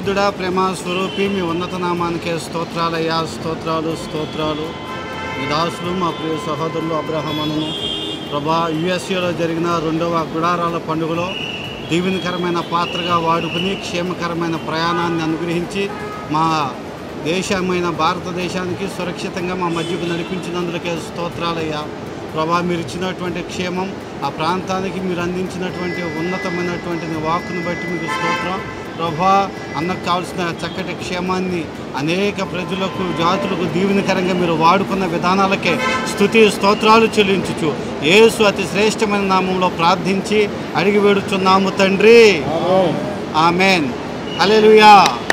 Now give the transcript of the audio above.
పరిశుద్ధుడా ప్రేమ స్వరూపి మీ ఉన్నత నామానికే స్తోత్రాలయ్యా స్తోత్రాలు స్తోత్రాలు మీ దాసులు మా ప్రియ సహోదరులు అబ్రహమను ప్రభా యుఎస్ఏలో జరిగిన రెండవ గుడారాల పండుగలో దీవెనకరమైన పాత్రగా వాడుకుని క్షేమకరమైన ప్రయాణాన్ని అనుగ్రహించి మా దేశమైన భారతదేశానికి సురక్షితంగా మా మధ్యకు నడిపించినందుకే స్తోత్రాలయ్యా ప్రభా మీరు ఇచ్చినటువంటి క్షేమం ఆ ప్రాంతానికి మీరు అందించినటువంటి ఉన్నతమైనటువంటి నీ వాక్కును బట్టి మీకు స్తోత్రం ప్రభా అన్నకు కావాల్సిన చక్కటి క్షేమాన్ని అనేక ప్రజలకు జాతులకు దీవెనకరంగా మీరు వాడుకున్న విధానాలకే స్థుతి స్తోత్రాలు చెల్లించుచు యేసు అతి శ్రేష్టమైన నామంలో ప్రార్థించి అడిగి వేడుచున్నాము తండ్రి ఆమెన్ హల్లెలూయా